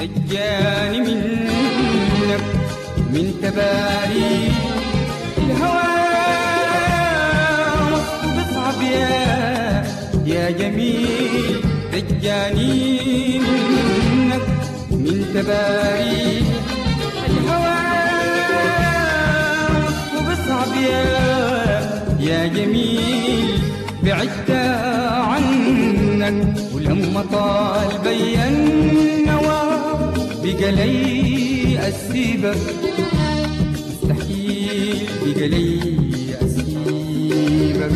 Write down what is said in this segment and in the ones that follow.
دجاني منك من تباري الهوى وصفه بصعب يا يا جميل دجاني منك من تباري الهوى وصفه بصعب يا يا جميل بعدت عنك ولما طال بين نوى بقى لي اسيبك مستحيل بقى لي اسيبك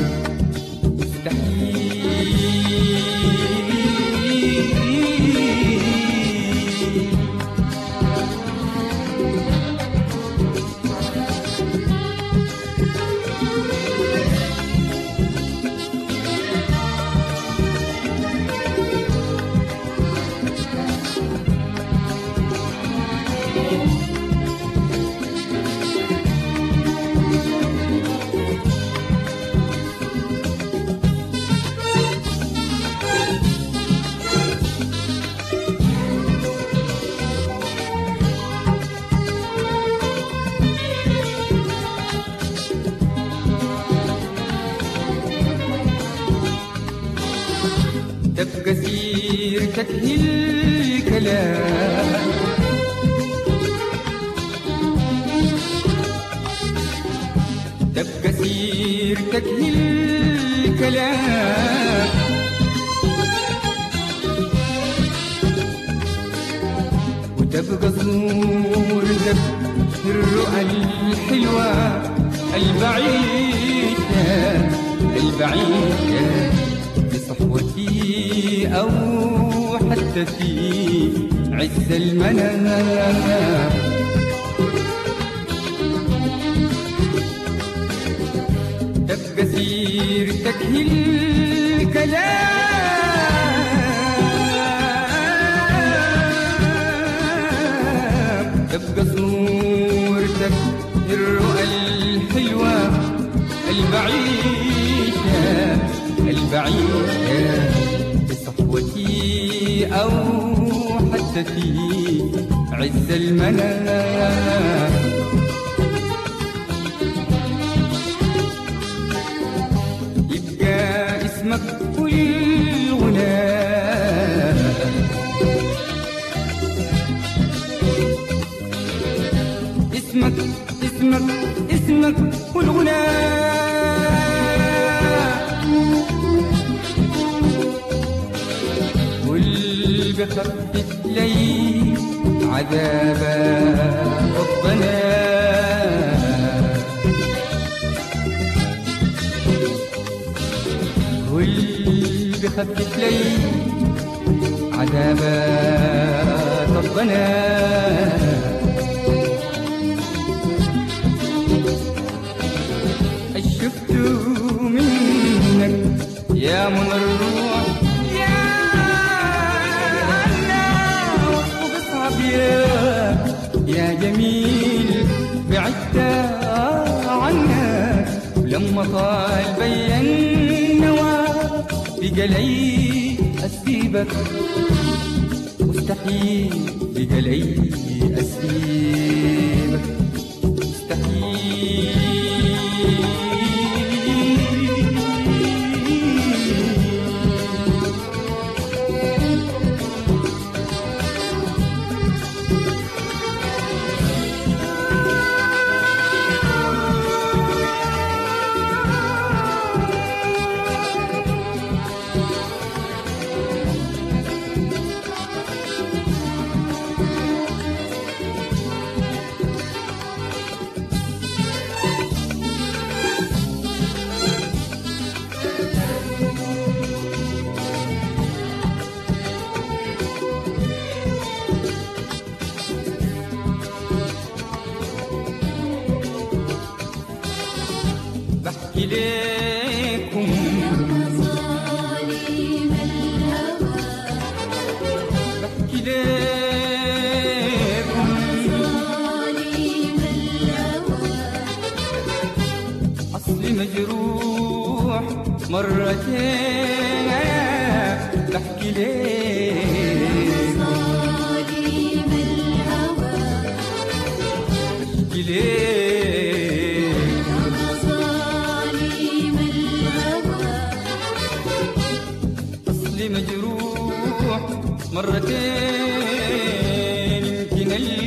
مستحيل تبقى سيرتك هي الكلام تبقى سيرتك هي الكلام وتبقى صورتك في الرؤى الحلوة البعيدة البعيدة في صحوتي أو حتى في عز المنام تبقى سيرتك هي الكلام تبقى صورتك الرؤى الحلوة البعيدة البعيدة بصحوتي أو حتى في عز المنام يبقى اسمك كل غناء اسمك اسمك اسمك والغناء واللي بخفف لي عذاب ربنا واللي بخفف لي عذاب ربنا شفت منك يا من الروح يا الله وبصعب يا يا جميل بعدت عنك ولما طال بين نوى بقى لي اسيبك مستحيل بقى لي اسيبك مستحيل بحكي ليكم مظالم الهوى بحكي ليكم مظالم الهوى أصلي مجروح مرتين بحكي ليكم مظالم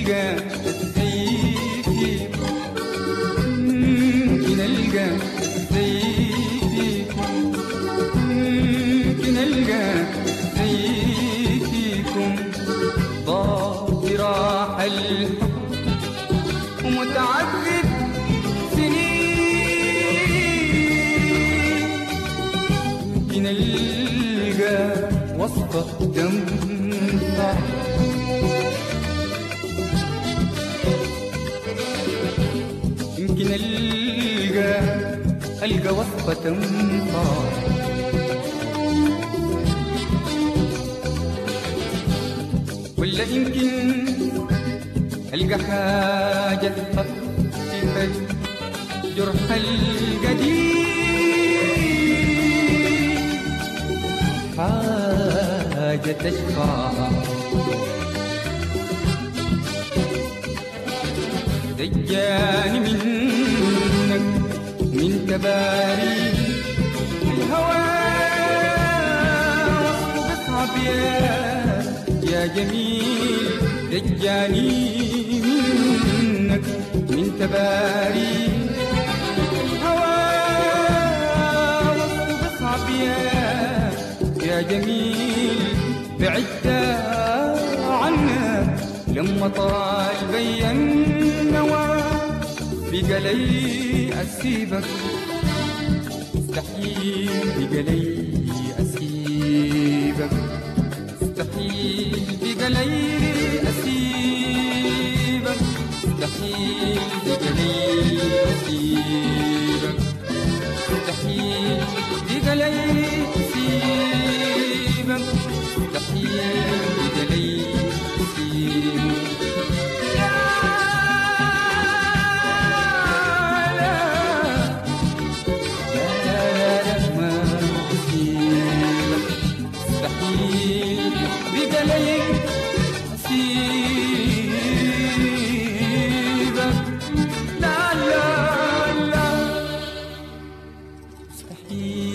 ألقى فيكم يمكن ألقى فيكم يمكن ألقى فيكم ضاف راح الحب ومتعذب سنين يمكن ألقى وسط تنفع يمكن ألقى ألقى وصفة تنفع ولا يمكن ألقى حاجة تخفف الجرح القديم حاجة تشفع دجاني منك من تباري الهوى بصعب يا يا جميل دجاني منك من تباري الهوى بصعب يا يا جميل بعدت عنك لما طال بي النوى بقى لي أسيبك مستحيل بقى لي أسيبك مستحيل بقى لي أسيبك مستحيل بقى لي أسيبك مستحيل بقى لي أسيبك مستحيل بقى لي أسيبك مستحيل